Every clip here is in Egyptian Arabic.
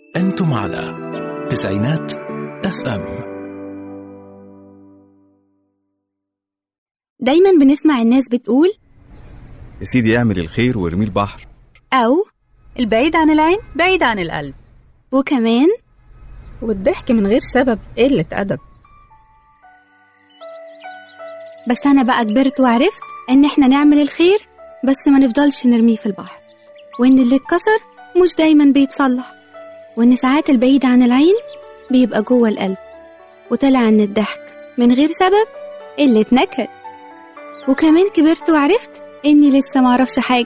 أنتم على تسعينات اف ام دايما بنسمع الناس بتقول يا سيدي اعمل الخير وارميه البحر أو البعيد عن العين بعيد عن القلب وكمان والضحك من غير سبب قلة أدب بس أنا بقى كبرت وعرفت إن إحنا نعمل الخير بس ما نفضلش نرميه في البحر وإن اللي اتكسر مش دايما بيتصلح وإن ساعات البعيد عن العين بيبقى جوه القلب وطلع إن الضحك من غير سبب قلة نكد وكمان كبرت وعرفت إني لسه معرفش حاجة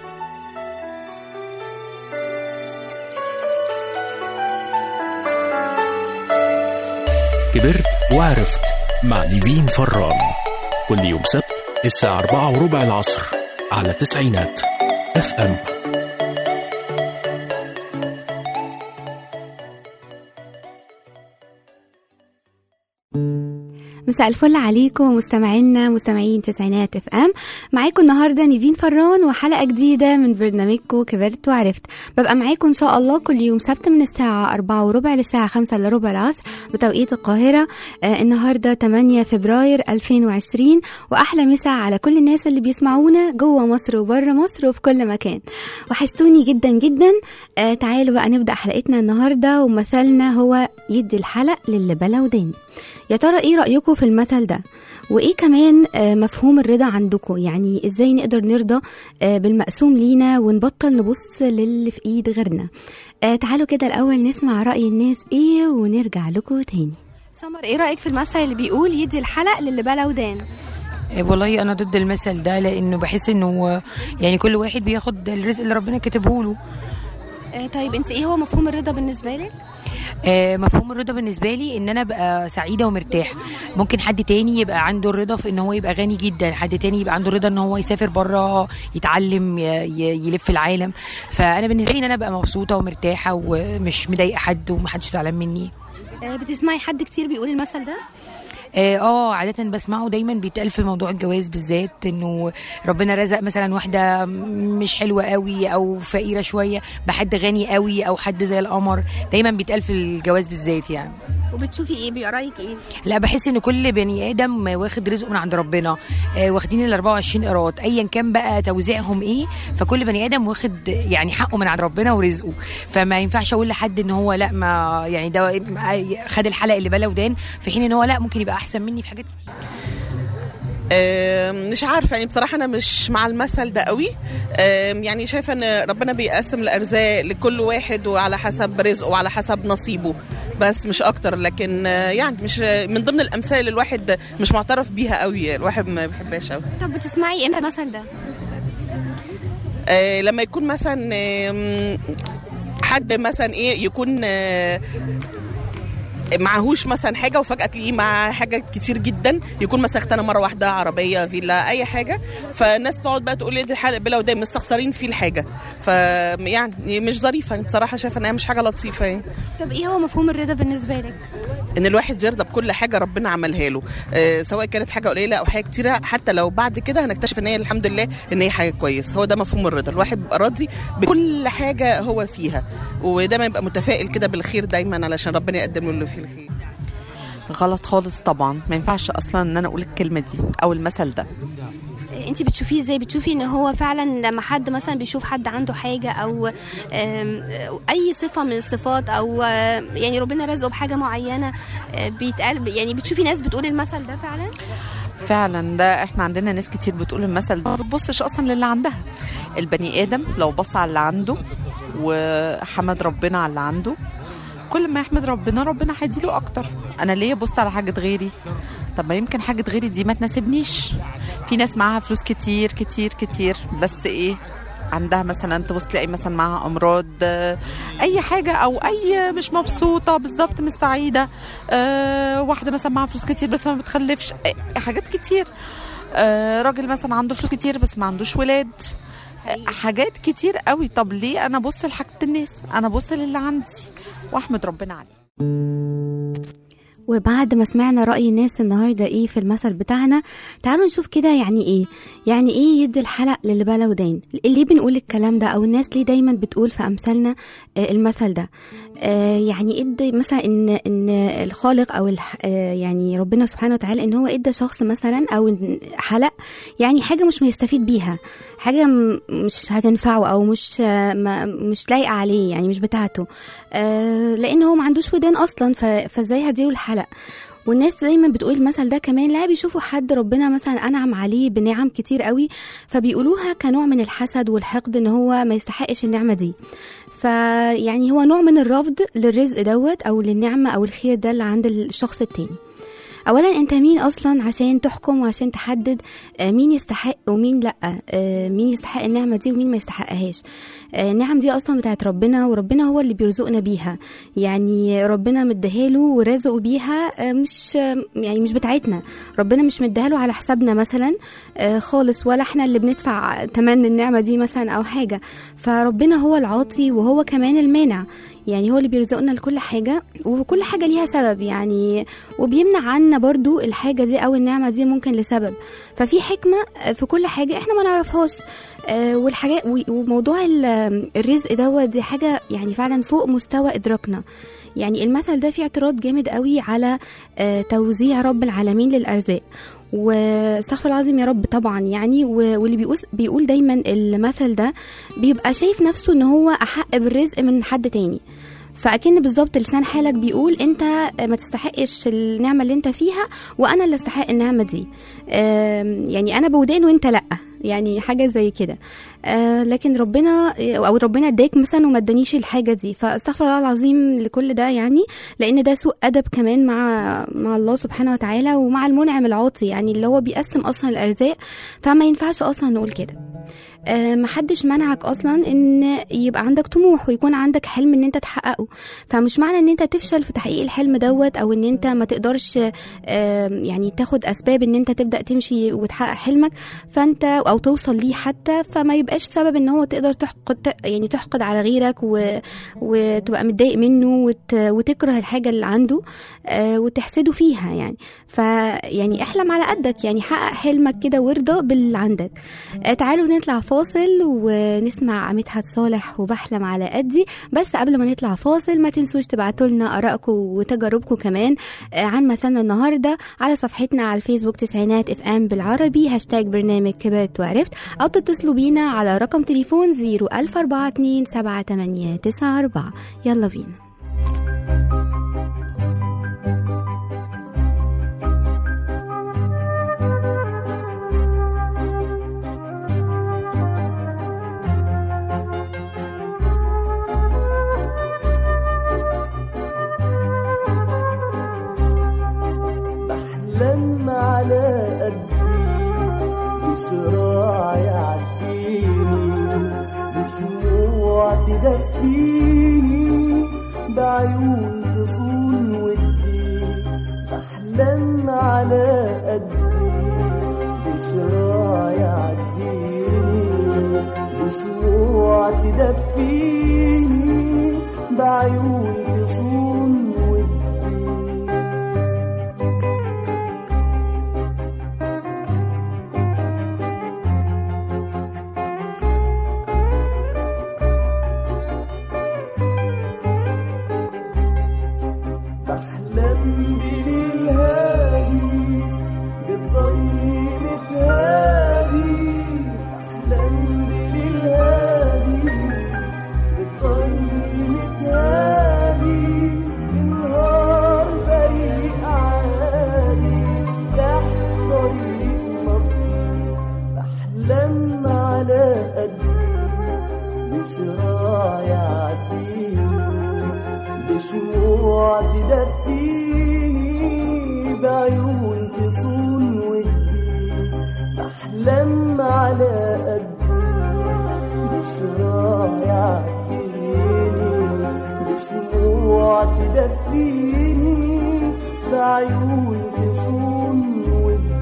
كبرت وعرفت مع نيفين فران كل يوم سبت الساعة أربعة وربع العصر على تسعينات اف ام مساء الفل عليكم مستمعينا مستمعين تسعينات اف ام معاكم النهارده نيفين فران وحلقه جديده من برنامجكم كبرت وعرفت ببقى معاكم ان شاء الله كل يوم سبت من الساعه 4 وربع للساعه 5 الا ربع العصر بتوقيت القاهره آه النهارده 8 فبراير 2020 واحلى مساء على كل الناس اللي بيسمعونا جوه مصر وبره مصر وفي كل مكان وحشتوني جدا جدا آه تعالوا بقى نبدا حلقتنا النهارده ومثلنا هو يدي الحلق للي بلا ودان يا ترى ايه رايكم في المثل ده وايه كمان آه، مفهوم الرضا عندكم يعني ازاي نقدر نرضى آه، بالمقسوم لينا ونبطل نبص للي في ايد غيرنا آه، تعالوا كده الاول نسمع راي الناس ايه ونرجع لكم تاني سمر ايه رايك في المثل اللي بيقول يدي الحلق للي بلا ودان إيه والله انا ضد المثل ده لانه بحس انه يعني كل واحد بياخد الرزق اللي ربنا كاتبه له طيب انت ايه هو مفهوم الرضا بالنسبه لك آه، مفهوم الرضا بالنسبه لي ان انا ابقى سعيده ومرتاحه ممكن حد تاني يبقى عنده الرضا في ان هو يبقى غني جدا حد تاني يبقى عنده الرضا ان هو يسافر بره يتعلم ي- ي- يلف العالم فانا بالنسبه لي ان انا ابقى مبسوطه ومرتاحه ومش مضايقه حد ومحدش زعلان مني بتسمعي حد كتير بيقول المثل ده اه آه، عادة بسمعه دايما بيتقال في موضوع الجواز بالذات انه ربنا رزق مثلا واحدة مش حلوة قوي او فقيرة شوية بحد غني قوي او حد زي القمر دايما بيتقال في الجواز بالذات يعني وبتشوفي ايه بيقرايك ايه لا بحس ان كل بني ادم واخد رزقه من عند ربنا آه، واخدين ال 24 قيراط ايا كان بقى توزيعهم ايه فكل بني ادم واخد يعني حقه من عند ربنا ورزقه فما ينفعش اقول لحد ان هو لا ما يعني ده خد الحلق اللي بلا ودان في حين ان هو لا ممكن يبقى احسن مني في حاجات كتير آم، مش عارفه يعني بصراحه انا مش مع المثل ده قوي آم، يعني شايفه ان ربنا بيقسم الارزاق لكل واحد وعلى حسب رزقه وعلى حسب نصيبه بس مش اكتر لكن آه، يعني مش من ضمن الامثال اللي الواحد مش معترف بيها قوي الواحد ما بيحبهاش قوي طب بتسمعي امتى المثل ده آه، لما يكون مثلا آم، حد مثلا ايه يكون آه، معهوش مثلا حاجه وفجاه تلاقيه مع حاجات كتير جدا يكون مثلا اغتنى مره واحده عربيه فيلا اي حاجه فالناس تقعد بقى تقول لي دي الحلقه بلا ودايم مستخسرين فيه الحاجه فيعني مش ظريفه يعني بصراحه شايفه انها مش حاجه لطيفه يعني طب ايه هو مفهوم الرضا بالنسبه لك ان الواحد يرضى بكل حاجه ربنا عملها له آه، سواء كانت حاجه قليله او حاجه كتيره حتى لو بعد كده هنكتشف ان هي الحمد لله ان هي حاجه كويس هو ده مفهوم الرضا الواحد بيبقى راضي بكل حاجه هو فيها ودايما يبقى متفائل كده بالخير دايما علشان ربنا يقدم له اللي فيه الخير غلط خالص طبعا ما ينفعش اصلا ان انا اقول الكلمه دي او المثل ده انت بتشوفيه ازاي بتشوفي ان هو فعلا لما حد مثلا بيشوف حد عنده حاجه او آم، آه، اي صفه من الصفات او آه، يعني ربنا رزقه بحاجه معينه آه، بيتقال يعني بتشوفي ناس بتقول المثل ده فعلا فعلا ده احنا عندنا ناس كتير بتقول المثل ده ما بتبصش اصلا للي عندها البني ادم لو بص على اللي عنده وحمد ربنا على اللي عنده كل ما يحمد ربنا ربنا هيديله اكتر انا ليه بصت على حاجه غيري طب ما يمكن حاجه غيري دي ما تناسبنيش في ناس معاها فلوس كتير كتير كتير بس ايه عندها مثلا تبص تلاقي مثلا معاها امراض آه، اي حاجه او اي مش مبسوطه بالظبط مش سعيده أه واحده مثلا معاها فلوس كتير بس ما بتخلفش آه، حاجات كتير أه راجل مثلا عنده فلوس كتير بس ما عندوش ولاد آه، حاجات كتير قوي طب ليه انا ابص لحاجه الناس انا ابص للي عندي واحمد ربنا عليه وبعد ما سمعنا رأي الناس النهاردة ايه في المثل بتاعنا تعالوا نشوف كده يعني ايه يعني ايه يدي الحلق للي بلا ودان ليه بنقول الكلام ده او الناس ليه دايما بتقول في امثالنا آه المثل ده آه يعني ادي مثلا ان ان الخالق او الح آه يعني ربنا سبحانه وتعالى ان هو ادى شخص مثلا او إن حلق يعني حاجه مش هيستفيد بيها حاجه م- مش هتنفعه او مش آه ما- مش لايقه عليه يعني مش بتاعته آه لان هو ما عندوش ودان اصلا ف- فازاي هديله الحلق والناس دايما بتقول المثل ده كمان لا بيشوفوا حد ربنا مثلا انعم عليه بنعم كتير قوي فبيقولوها كنوع من الحسد والحقد ان هو ما يستحقش النعمه دي فيعني هو نوع من الرفض للرزق دوت او للنعمه او الخير ده اللي عند الشخص التاني اولا انت مين اصلا عشان تحكم وعشان تحدد آه، مين يستحق ومين لا آه، مين يستحق النعمه دي ومين ما يستحقهاش آه، النعم دي اصلا بتاعت ربنا وربنا هو اللي بيرزقنا بيها يعني ربنا مديهاله ورزقه بيها آه، مش آه، يعني مش بتاعتنا ربنا مش مديهاله على حسابنا مثلا آه، خالص ولا احنا اللي بندفع تمن النعمه دي مثلا او حاجه فربنا هو العاطي وهو كمان المانع يعني هو اللي بيرزقنا لكل حاجة وكل حاجة ليها سبب يعني وبيمنع عنا برضو الحاجة دي أو النعمة دي ممكن لسبب ففي حكمة في كل حاجة احنا ما نعرفهاش آه، والحاجات و- وموضوع ال- الرزق دوت دي حاجة يعني فعلا فوق مستوى إدراكنا يعني المثل ده فيه اعتراض جامد قوي على آه، توزيع رب العالمين للأرزاق واستغفر الله العظيم يا رب طبعا يعني و- واللي بيقول بيقول دايما المثل ده بيبقى شايف نفسه ان هو احق بالرزق من حد تاني فاكن بالظبط لسان حالك بيقول انت ما تستحقش النعمه اللي انت فيها وانا اللي استحق النعمه دي آم، يعني انا بودان وانت لا يعني حاجه زي كده آه لكن ربنا او ربنا اداك مثلا وما ادانيش الحاجه دي فاستغفر الله العظيم لكل ده يعني لان ده سوء ادب كمان مع مع الله سبحانه وتعالى ومع المنعم العاطي يعني اللي هو بيقسم اصلا الارزاق فما ينفعش اصلا نقول كده آه، محدش منعك اصلا ان يبقى عندك طموح ويكون عندك حلم ان انت تحققه فمش معنى ان انت تفشل في تحقيق الحلم دوت او ان انت ما تقدرش آه، يعني تاخد اسباب ان انت تبدا تمشي وتحقق حلمك فانت او توصل ليه حتى فما يبقاش سبب ان هو تقدر تحقد يعني تحقد على غيرك و... وتبقى متضايق منه وت... وتكره الحاجه اللي عنده آه، وتحسده فيها يعني فيعني احلم على قدك يعني حقق حلمك كده وارضى باللي عندك آه، تعالوا نطلع فاصل ونسمع مدحت صالح وبحلم على قدي بس قبل ما نطلع فاصل ما تنسوش تبعتوا لنا ارائكم وتجاربكم كمان آه، عن مثلنا النهارده على صفحتنا على الفيسبوك تسعينات اف ام بالعربي هاشتاج برنامج كبرت وعرفت او تتصلوا بينا على رقم تليفون 01042 7894 يلا بينا بحلم على قدي بشراع يعديني بشموع تدفيني بعيون تصون ودي بحلم على قدي بشراع يعديني بشموع تدفيني بعيون تصون ودي بحلم بليل هادي بالطيب هادي بحلم بليل هادي بالطيب هادي بالنهار بريء عادي تحت طريق مبني بحلم على قدي بشراع يعديني بشموع تدفيني بعيون تصون ودي بحلم على قدي بشراع يعديني بشموع تدفيني بعيون تصون ودي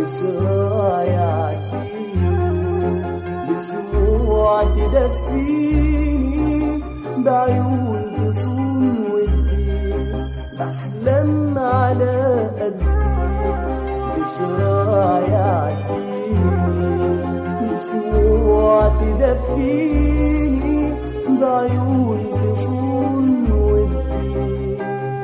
بشراع يعديني بشموع تدفيني بعيون تصون ودي بحلم على قدي بشراع يعديني بشموع تدفيني بعيون تصون ودي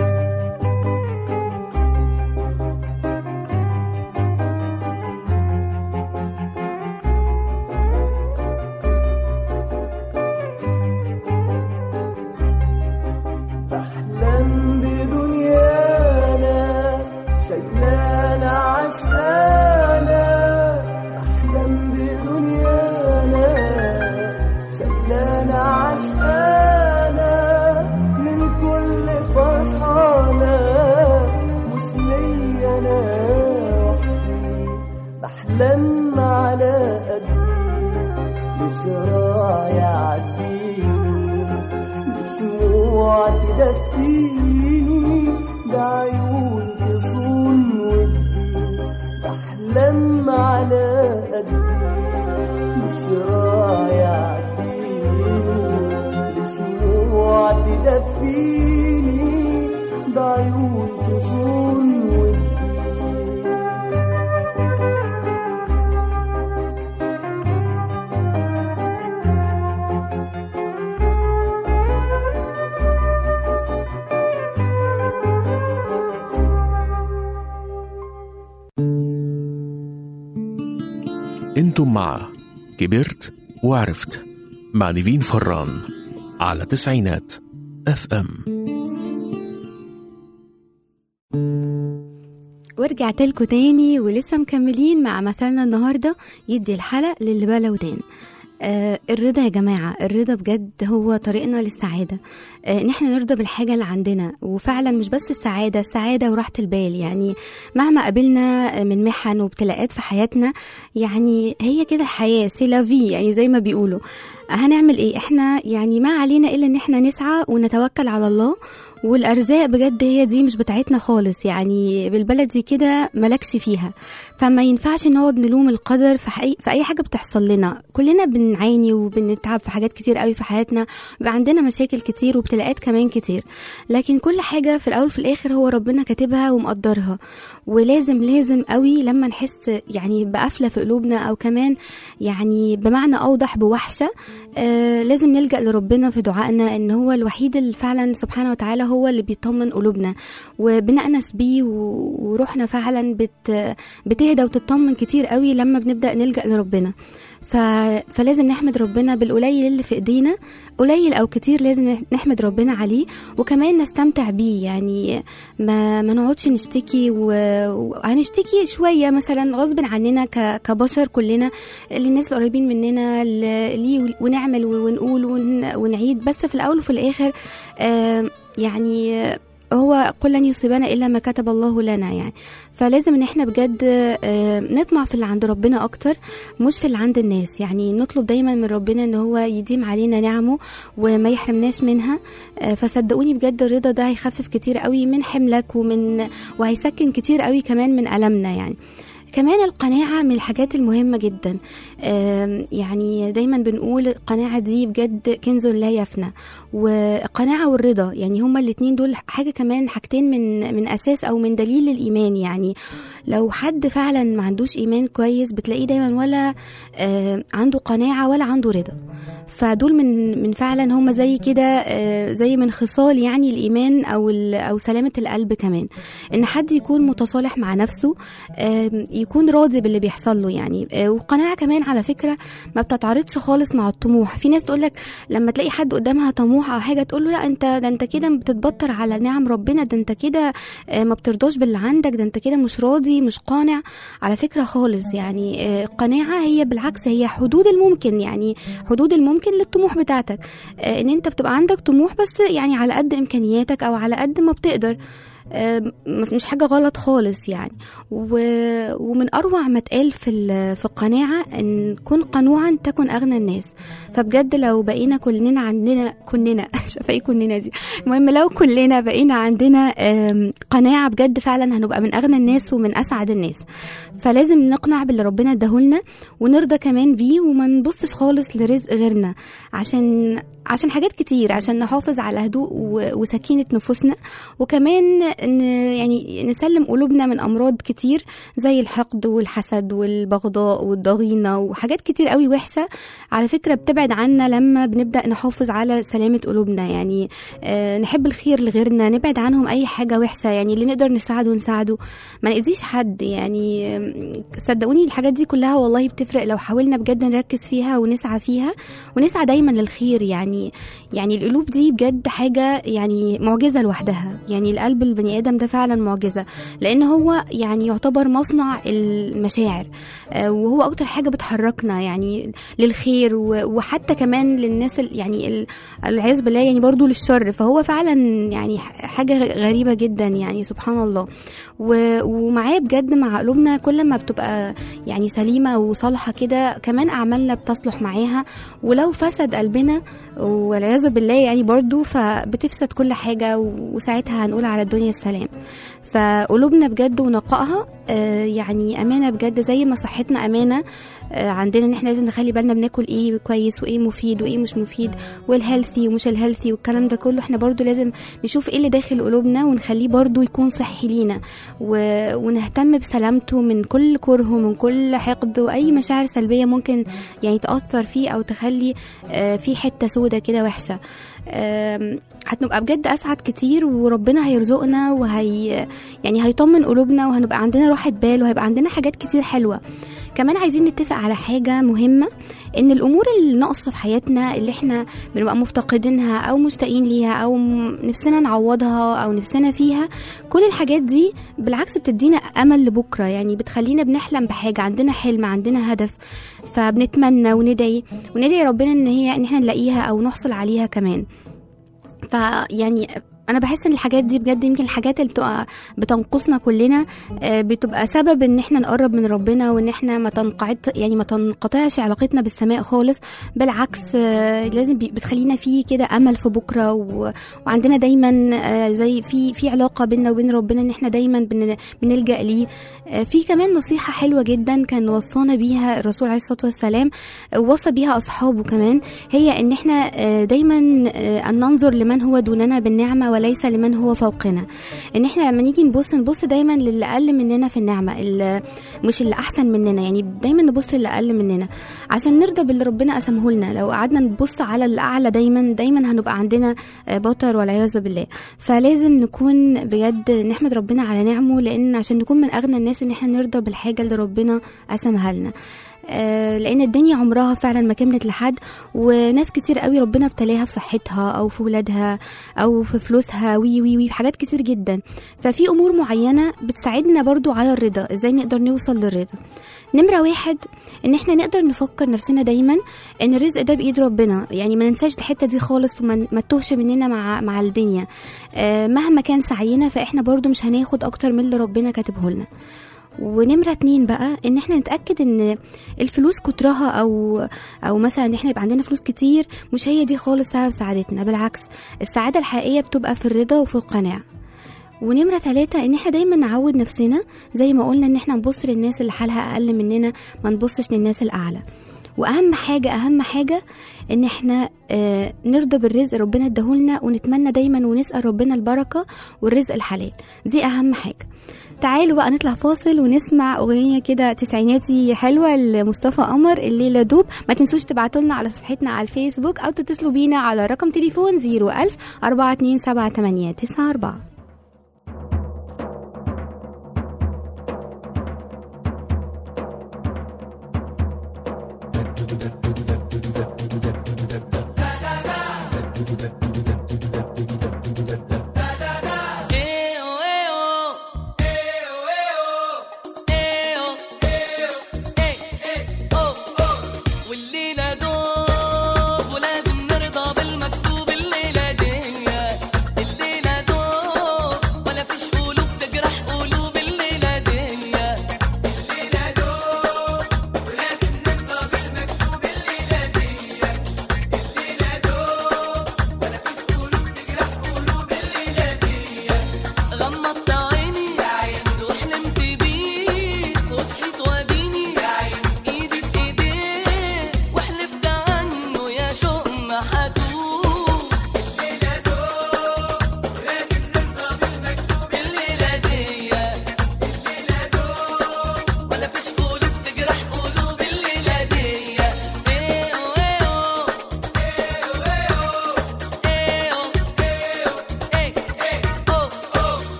بحلم بدنيانا شايلانا عشقانا بحلم بدنيانا شايلانا عشقانا من كل فرحانا مش ليا انا وحدي بحلم على قدي بشراع يعديني بشموع تدفيني بعيون تصون ودي بحلم على قدي بشراع يعديني بشموع تدفيني بعيون تصون ودي انتم مع كبرت وعرفت مع نيفين فران على تسعينات اف ام ورجعت لكم تاني ولسه مكملين مع مثلنا النهارده يدي الحلق للي بلا ودان آه الرضا يا جماعة الرضا بجد هو طريقنا للسعادة آه ان احنا نرضى بالحاجة اللي عندنا وفعلا مش بس السعادة السعادة وراحة البال يعني مهما قابلنا من محن وابتلاءات في حياتنا يعني هي كده الحياة سيلافي يعني زي ما بيقولوا هنعمل ايه احنا يعني ما علينا الا ان احنا نسعى ونتوكل على الله والارزاق بجد هي دي مش بتاعتنا خالص يعني بالبلدي كده ملكش فيها فما ينفعش نقعد نلوم القدر في, حي... في اي حاجه بتحصل لنا كلنا بنعاني وبنتعب في حاجات كتير قوي في حياتنا بيبقى عندنا مشاكل كتير وابتلاءات كمان كتير لكن كل حاجه في الاول في الاخر هو ربنا كاتبها ومقدرها ولازم لازم قوي لما نحس يعني بقفله في قلوبنا او كمان يعني بمعنى اوضح بوحشه آه لازم نلجا لربنا في دعائنا ان هو الوحيد اللي فعلا سبحانه وتعالى هو اللي بيطمن قلوبنا وبنأنس بيه و- وروحنا فعلا بت بتهدى وتطمن كتير قوي لما بنبدأ نلجأ لربنا ف... فلازم نحمد ربنا بالقليل اللي في ايدينا قليل او كتير لازم نحمد ربنا عليه وكمان نستمتع بيه يعني ما ما نقعدش نشتكي و- وهنشتكي شويه مثلا غصب عننا ك... كبشر كلنا للناس القريبين مننا ل- ليه ونعمل ونقول ون... ونعيد بس في الاول وفي الاخر آه يعني هو قل لن يصيبنا الا ما كتب الله لنا يعني فلازم ان احنا بجد آه، نطمع في اللي عند ربنا اكتر مش في اللي عند الناس يعني نطلب دايما من ربنا ان هو يديم علينا نعمه وما يحرمناش منها آه، فصدقوني بجد الرضا ده هيخفف كتير قوي من حملك ومن وهيسكن كتير قوي كمان من ألمنا يعني كمان القناعة من الحاجات المهمة جدا آم، يعني دايما بنقول القناعة دي بجد كنز لا يفنى والقناعة والرضا يعني هما الاتنين دول حاجة كمان حاجتين من من أساس أو من دليل الإيمان يعني لو حد فعلا ما عندوش إيمان كويس بتلاقيه دايما ولا آه، عنده قناعة ولا عنده رضا فدول من من فعلا هم زي كده آه، زي من خصال يعني الايمان او ال- او سلامه القلب كمان ان حد يكون متصالح مع نفسه آم، يكون راضي باللي بيحصل له يعني آه، وقناعه كمان على فكره ما بتتعارضش خالص مع الطموح في ناس تقول لك لما تلاقي حد قدامها طموح او حاجه تقول له لا انت ده انت كده بتتبطر على نعم ربنا ده انت كده آه، ما بترضاش باللي عندك ده انت كده مش راضي مش قانع على فكره خالص يعني آه، القناعه هي بالعكس هي حدود الممكن يعني حدود الممكن للطموح بتاعتك آه، ان انت بتبقى عندك طموح بس يعني على قد امكانياتك او على قد ما بتقدر آه، م- مش حاجة غلط خالص يعني و- ومن أروع ما اتقال في ال- في القناعة إن كن قنوعا تكن أغنى الناس فبجد لو بقينا كلنا عندنا كلنا شايفة ايه كلنا دي المهم لو كلنا بقينا عندنا آم، قناعة بجد فعلا هنبقى من أغنى الناس ومن أسعد الناس فلازم نقنع باللي ربنا اداهولنا ونرضى كمان بيه وما نبصش خالص لرزق غيرنا عشان عشان حاجات كتير عشان نحافظ على هدوء و- وسكينة نفوسنا وكمان ن يعني نسلم قلوبنا من أمراض كتير زي الحقد والحسد والبغضاء والضغينة وحاجات كتير قوي وحشة على فكرة بتبعد عنا لما بنبدأ نحافظ على سلامة قلوبنا يعني آه نحب الخير لغيرنا نبعد عنهم أي حاجة وحشة يعني اللي نقدر نساعده نساعده ما نأذيش حد يعني آم، صدقوني الحاجات دي كلها والله بتفرق لو حاولنا بجد نركز فيها ونسعى فيها ونسعى دايما للخير يعني يعني القلوب دي بجد حاجة يعني معجزة لوحدها يعني القلب البني آدم ده فعلا معجزة لأن هو يعني يعتبر مصنع المشاعر آه، وهو أكتر حاجة بتحركنا يعني للخير و- وحتى كمان للناس ال- يعني ال- العياذ بالله يعني برضو للشر فهو فعلا يعني ح- حاجة غريبة جدا يعني سبحان الله و- ومعاه بجد مع قلوبنا كل ما بتبقى يعني سليمة وصالحة كده كمان أعمالنا بتصلح معاها ولو فسد قلبنا والعياذ بالله يعني برضو فبتفسد كل حاجة وساعتها هنقول على الدنيا السلام فقلوبنا بجد ونقائها آه، يعني أمانة بجد زي ما صحتنا أمانة آه، عندنا ان احنا لازم نخلي بالنا بناكل ايه كويس وايه مفيد وايه مش مفيد والهيلثي ومش الهيلثي والكلام ده كله احنا برضو لازم نشوف ايه اللي داخل قلوبنا ونخليه برضو يكون صحي لينا و... ونهتم بسلامته من كل كره ومن كل حقد واي مشاعر سلبيه ممكن يعني تاثر فيه او تخلي آه، في حته سودة كده وحشه آم، هنبقى بجد اسعد كتير وربنا هيرزقنا وهي يعني هيطمن قلوبنا وهنبقى عندنا راحه بال وهيبقى عندنا حاجات كتير حلوه كمان عايزين نتفق على حاجه مهمه ان الامور اللي ناقصه في حياتنا اللي احنا بنبقى مفتقدينها او مشتاقين ليها او م- نفسنا نعوضها او نفسنا فيها كل الحاجات دي بالعكس بتدينا امل لبكره يعني بتخلينا بنحلم بحاجه عندنا حلم عندنا هدف فبنتمنى وندعي وندعي ربنا ان هي ان احنا نلاقيها او نحصل عليها كمان فيعني انا بحس ان الحاجات دي بجد يمكن الحاجات اللي بتبقى بتنقصنا كلنا آه، بتبقى سبب ان احنا نقرب من ربنا وان احنا ما تنقعد يعني ما تنقطعش علاقتنا بالسماء خالص بالعكس آه، لازم بي- بتخلينا في كده امل في بكره و... وعندنا دايما آه، زي في في علاقه بيننا وبين ربنا ان احنا دايما بن... بنلجا ليه آه، في كمان نصيحه حلوه جدا كان وصانا بيها الرسول عليه الصلاه والسلام آه، وصى بيها اصحابه كمان هي ان احنا آه، دايما آه، ان ننظر لمن هو دوننا بالنعمه وليس لمن هو فوقنا ان احنا لما نيجي نبص نبص دايما للي اقل مننا في النعمه اللي مش اللي احسن مننا يعني دايما نبص للي اقل مننا عشان نرضى باللي ربنا قسمه لنا لو قعدنا نبص على الاعلى دايما دايما هنبقى عندنا آه، بطر والعياذ بالله فلازم نكون بجد نحمد ربنا على نعمه لان عشان نكون من اغنى الناس ان احنا نرضى بالحاجه اللي ربنا قسمها لنا آه، لان الدنيا عمرها فعلا ما كملت لحد وناس كتير قوي ربنا ابتلاها في صحتها او في ولادها او في فلوسها وي وي وي في حاجات كتير جدا ففي امور معينه بتساعدنا برضو على الرضا ازاي نقدر نوصل للرضا نمرة واحد ان احنا نقدر نفكر نفسنا دايما ان الرزق ده بايد ربنا يعني ما ننساش الحته دي خالص وما ما تتوهش مننا مع مع الدنيا آه مهما كان سعينا فاحنا برضو مش هناخد اكتر من اللي ربنا كاتبه لنا ونمرة اتنين بقى ان احنا نتأكد ان الفلوس كترها او او مثلا ان احنا يبقى عندنا فلوس كتير مش هي دي خالص سبب سعادتنا بالعكس السعادة الحقيقية بتبقى في الرضا وفي القناعة ونمرة ثلاثة ان احنا دايما نعود نفسنا زي ما قلنا ان احنا نبص للناس اللي حالها اقل مننا ما نبصش للناس الاعلى واهم حاجة اهم حاجة ان احنا آه نرضى بالرزق ربنا اداهولنا ونتمنى دايما ونسأل ربنا البركة والرزق الحلال دي اهم حاجة تعالوا بقى نطلع فاصل ونسمع اغنيه كده تسعيناتي حلوه لمصطفى قمر الليله دوب ما تنسوش تبعتوا لنا على صفحتنا على الفيسبوك او تتصلوا بينا على رقم تليفون 01000 427 والليلة دوب ولازم نرضى بالمكتوب الليلة دي الليلة دوب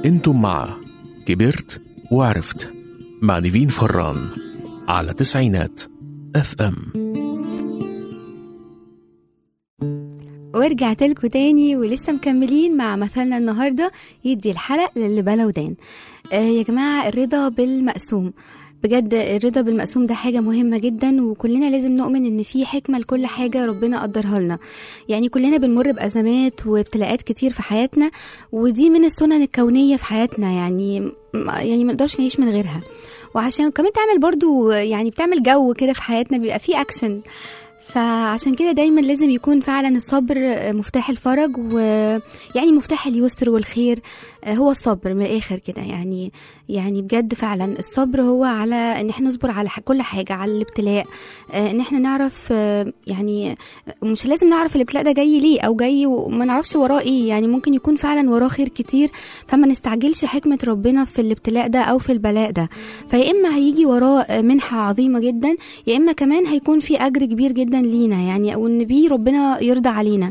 انتم مع كبرت وعرفت مع نيفين فران على تسعينات اف ام ورجعت لكم تاني ولسه مكملين مع مثلنا النهارده يدي الحلق للي بلا ودان آه يا جماعه الرضا بالمقسوم بجد الرضا بالمقسوم ده حاجة مهمة جدا وكلنا لازم نؤمن ان في حكمة لكل حاجة ربنا قدرها لنا يعني كلنا بنمر بأزمات وابتلاءات كتير في حياتنا ودي من السنن الكونية في حياتنا يعني يعني ما نقدرش نعيش من غيرها وعشان كمان تعمل برضو يعني بتعمل جو كده في حياتنا بيبقى فيه اكشن فعشان كده دايما لازم يكون فعلا الصبر مفتاح الفرج ويعني مفتاح اليسر والخير هو الصبر من الاخر كده يعني يعني بجد فعلا الصبر هو على ان احنا نصبر على ح- كل حاجه على الابتلاء آه، ان احنا نعرف آه، يعني مش لازم نعرف الابتلاء ده جاي ليه او جاي وما نعرفش وراه ايه يعني ممكن يكون فعلا وراه خير كتير فما نستعجلش حكمه ربنا في الابتلاء ده او في البلاء ده فيا اما هيجي وراه آه، منحه عظيمه جدا يا اما كمان هيكون في اجر كبير جدا لينا يعني او ان بيه ربنا يرضى علينا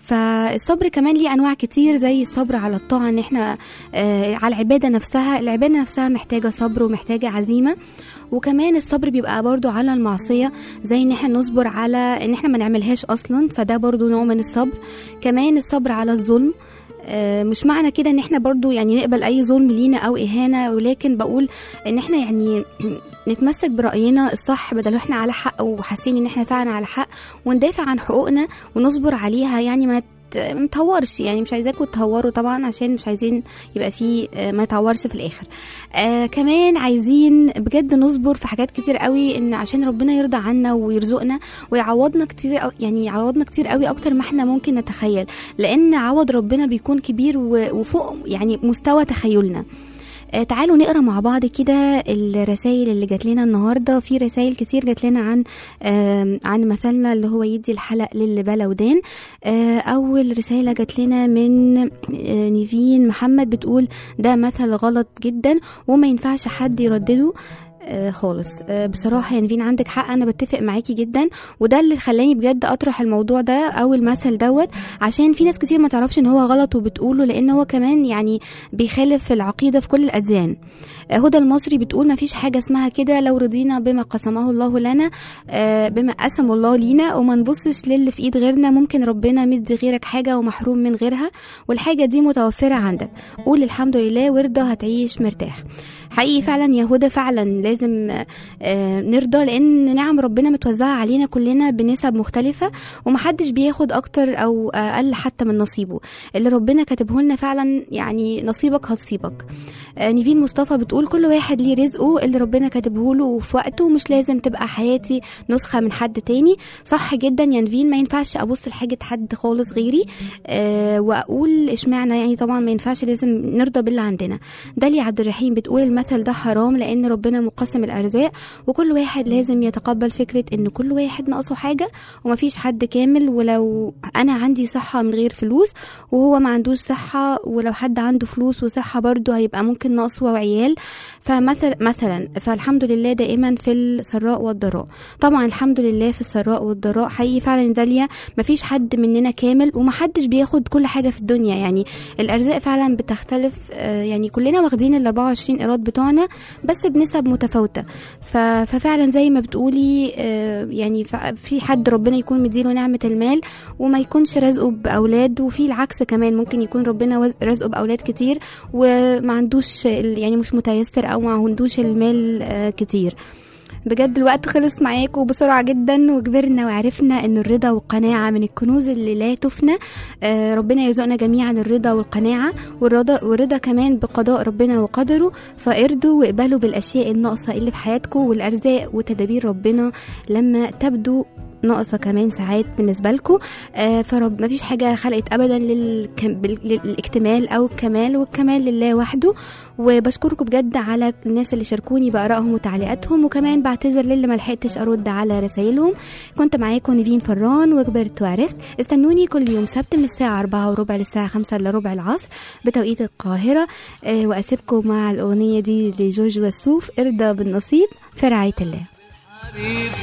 فالصبر كمان ليه انواع كتير زي الصبر على الطاعه ان احنا آه على العباده نفسها العباده نفسها محتاجه صبر ومحتاجه عزيمه وكمان الصبر بيبقى برضو على المعصيه زي ان احنا نصبر على ان احنا ما نعملهاش اصلا فده برضو نوع من الصبر كمان الصبر على الظلم آه، مش معنى كده ان احنا برضو يعني نقبل اي ظلم لينا او اهانه ولكن بقول ان احنا يعني نتمسك براينا الصح بدل احنا على حق وحاسين ان احنا فعلا على حق وندافع عن حقوقنا ونصبر عليها يعني ما نت- ما نتهورش يعني مش عايزاكم تهوروا طبعا عشان مش عايزين يبقى في آه، ما يتهورش في الاخر آه كمان عايزين بجد نصبر في حاجات كتير قوي ان عشان ربنا يرضى عنا ويرزقنا ويعوضنا كتير أو- يعني يعوضنا كتير قوي اكتر ما احنا ممكن نتخيل لان عوض ربنا بيكون كبير و- وفوق يعني مستوى تخيلنا آه، تعالوا نقرا مع بعض كده الرسائل اللي جات لنا النهارده في رسائل كتير جات لنا عن آم، عن مثلنا اللي هو يدي الحلق للي بلا ودان آه، اول رساله جات لنا من آه، نيفين محمد بتقول ده مثل غلط جدا وما ينفعش حد يردده آه خالص آه بصراحة يا نيفين عندك حق أنا بتفق معاكي جدا وده اللي خلاني بجد أطرح الموضوع ده أو المثل دوت عشان في ناس كتير ما تعرفش إن هو غلط وبتقوله لأن هو كمان يعني بيخالف العقيدة في كل الأديان آه هدى المصري بتقول ما فيش حاجة اسمها كده لو رضينا بما قسمه الله لنا آه بما قسم الله لينا وما نبصش للي في إيد غيرنا ممكن ربنا مدي غيرك حاجة ومحروم من غيرها والحاجة دي متوفرة عندك قول الحمد لله وارضى هتعيش مرتاح حقيقي فعلا يا هدى فعلا لازم آه، نرضى لان نعم ربنا متوزعه علينا كلنا بنسب مختلفه ومحدش بياخد اكتر او اقل حتى من نصيبه اللي ربنا كاتبه لنا فعلا يعني نصيبك هتصيبك آه، نيفين مصطفى بتقول كل واحد ليه رزقه اللي ربنا كاتبه له وفي وقته مش لازم تبقى حياتي نسخه من حد تاني صح جدا يا نيفين ما ينفعش ابص لحاجه حد خالص غيري آه واقول اشمعنى يعني طبعا ما ينفعش لازم نرضى باللي عندنا داليا عبد الرحيم بتقول المثل ده حرام لان ربنا مقسم الارزاق وكل واحد لازم يتقبل فكره ان كل واحد ناقصه حاجه ومفيش حد كامل ولو انا عندي صحه من غير فلوس وهو ما عندوش صحه ولو حد عنده فلوس وصحه برضه هيبقى ممكن ناقصه وعيال فمثلا مثلا فالحمد لله دائما في السراء والضراء طبعا الحمد لله في السراء والضراء حقيقي فعلا يا داليا مفيش حد مننا كامل ومحدش بياخد كل حاجه في الدنيا يعني الارزاق فعلا بتختلف آه، يعني كلنا واخدين ال 24 ايراد بتوعنا بس بنسب متفاوته ف- ففعلا زي ما بتقولي آه، يعني ف- في حد ربنا يكون مديله نعمه المال وما يكونش رزقه باولاد وفي العكس كمان ممكن يكون ربنا وز- رزقه باولاد كتير وما عندوش ال- يعني مش متيسر او ما عندوش المال آه، كتير بجد الوقت خلص معاكم بسرعة جدا وكبرنا وعرفنا ان الرضا والقناعة من الكنوز اللي لا تفنى آه، ربنا يرزقنا جميعا الرضا والقناعة والرضا, والرضا كمان بقضاء ربنا وقدره فارضوا واقبلوا بالاشياء الناقصة اللي في حياتكم والارزاق وتدابير ربنا لما تبدو ناقصه كمان ساعات بالنسبه لكم آه فرب ما فيش حاجه خلقت ابدا للكم... بال- للاكتمال او الكمال والكمال لله وحده وبشكركم بجد على الناس اللي شاركوني بارائهم وتعليقاتهم وكمان بعتذر للي ما لحقتش ارد على رسائلهم كنت معاكم نيفين فران وكبرت وعرفت استنوني كل يوم سبت من الساعه 4 وربع للساعه 5 الا ربع العصر بتوقيت القاهره آه واسيبكم مع الاغنيه دي لجورج وسوف ارضى بالنصيب في رعايه الله حبيب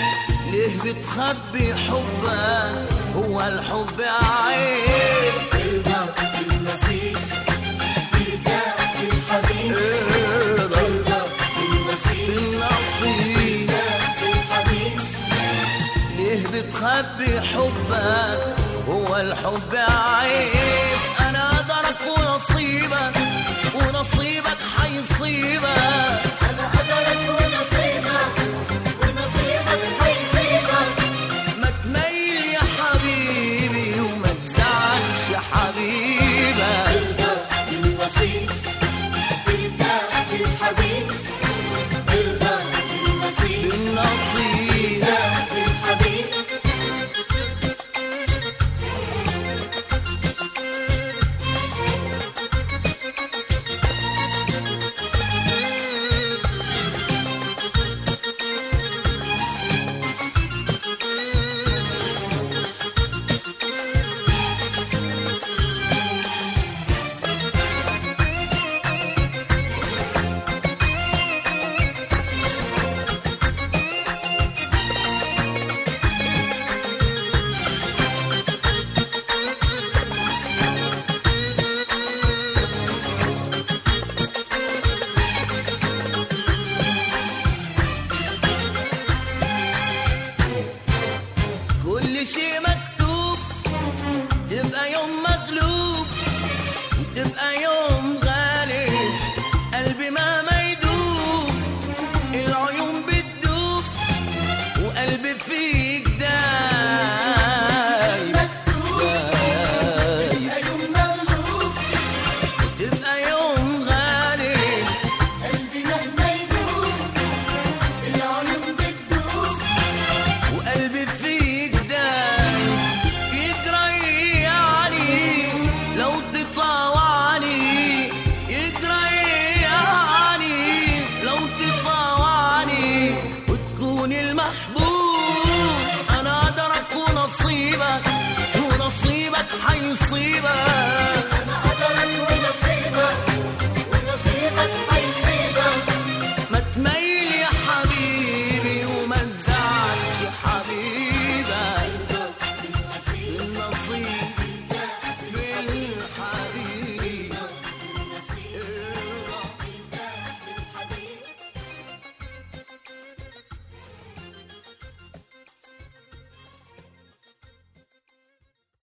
ليه بتخبي حبك هو الحب عيب رضاك بالنصيب تلقى الحب عيب انا قدرك ونصيبك ونصيبك حيصيبك